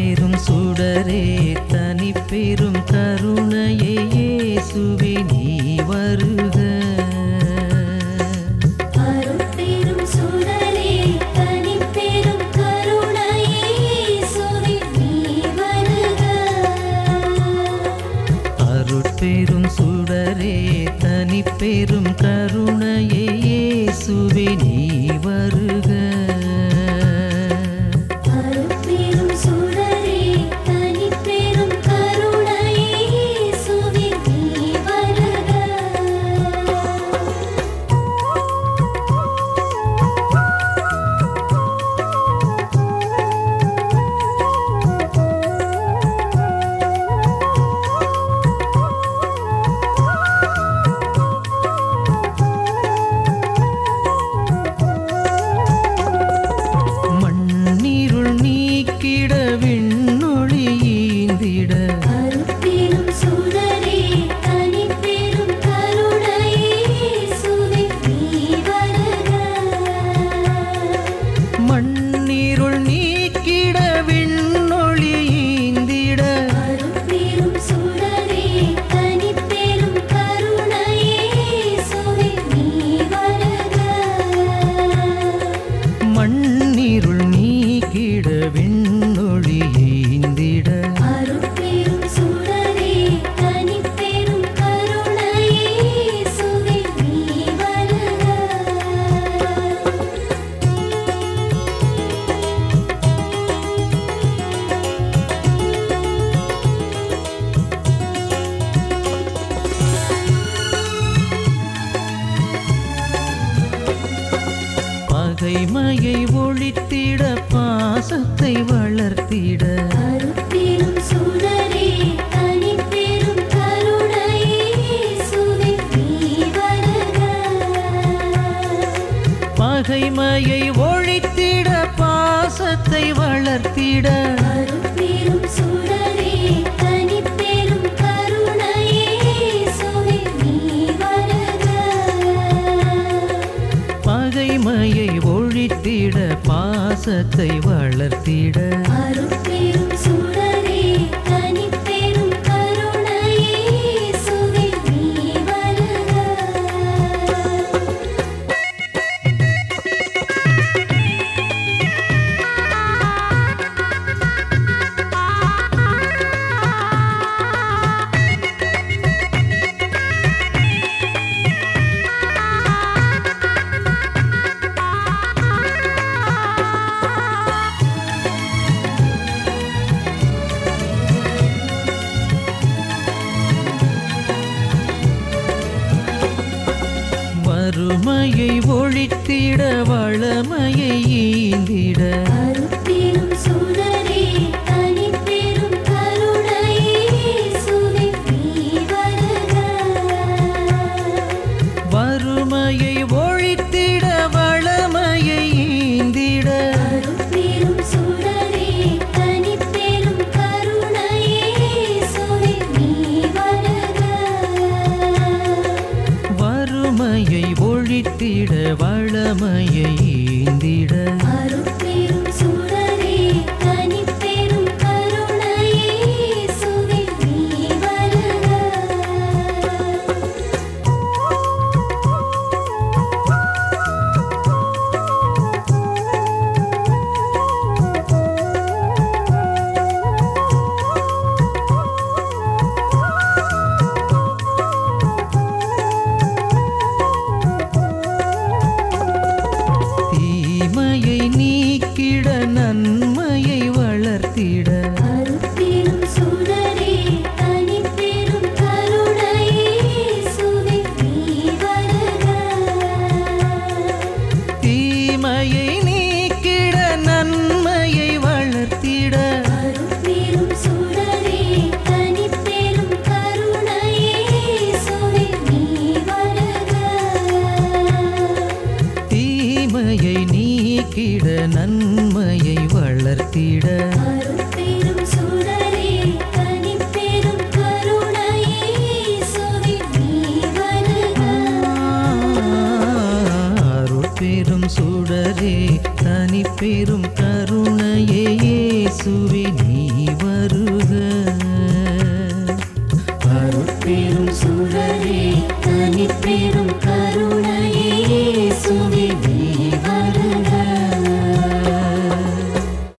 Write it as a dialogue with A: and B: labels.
A: அருட்பெரும் சுடரே தனி பெரும் கருணையே இயேசுவே நீ வருக
B: அருட்பெரும் சுடரே தனிப்பெரும் கருணையே இயேசுவே நீ வருக
A: அருட்பெரும் சுடரே தனி பெரும் கருணையே இயேசுவே நீ வருக
B: அருட்பெரும் சுடரே தனிப்பெரும் கருணையே இயேசுவே நீ வருக
A: மண்ணிருள் நீக்கிட விண்ணொளி ஈந்திட
B: அருட்பெரும் சுடரே தனிப்பெரும் கருணையே இயேசுவே நீ வருக
A: மண்ணிருள் நீக்கிட விண்ணொளி ஈந்திட
B: அருட்பெரும் சுடரே தனிப்பெரும் கருணையே இயேசுவே நீ வருக
A: மண்ணிருள் நீக்கிட விண்ணொளி ஈந்திட
B: அருட்பெரும் சுடரே தனிப்பெரும் கருணையே இயேசுவே நீ வருக
A: பகைமையை ஒழித்திட பாசத்தை வளர்த்திட
B: அருட்பெரும் சுடரே தனிப்பெரும் கருணையே இயேசுவே நீ வருக
A: பகைமையை ஒழித்திட பாசத்தை வளர்த்திட
B: அருட்பெரும் சுடரே தனிப்பெரும் கருணையே இயேசுவே நீ வருக
A: பகைமையை ஒழித்திட பாசத்தை வளர்த்திட
B: அருட்பெரும் சுடரே தனிப்பெரும் கருணையே இயேசுவே நீ வருக
A: வறுமையை ஒழித்திட வளமையை ஈந்திட
B: அருட்பெரும் சுடரே தனிப்பெரும் கருணையே இயேசுவே நீ வருக
A: வறுமையை ஒழித்திட வளமையை ஈந்திட
B: அருட்பெரும் சுடரே தனிப்பெரும் கருணையே இயேசுவே நீ வருக
A: வறுமையை ஒழித்திட வளமையை ஈந்திட
B: அருட்பெரும் சுடரே தனிப்பெரும் கருணையே இயேசுவே நீ வருக
A: தீமையை நீக்கிட நன்மையை வளர்த்திட
B: அருட்பெரும் சுடரே தனிப்பெரும் கருணையே இயேசுவே நீ வருக
A: தீமையை நீக்கிட நன்மையை வளர்த்திட
B: அருட்பெரும் சுடரே தனிப்பெரும் கருணையே இயேசுவே நீ வருக
A: தீமையை நீக்கிட நன்மையை வளர்த்திட
B: அருட்பெரும் சுடரே தனிப்பெரும் கருணையே இயேசுவே நீ வருக
A: அருட்பெரும் சுடரே தனி பெரும் கருணையே இயேசுவே நீ
B: தனிப்பெரும்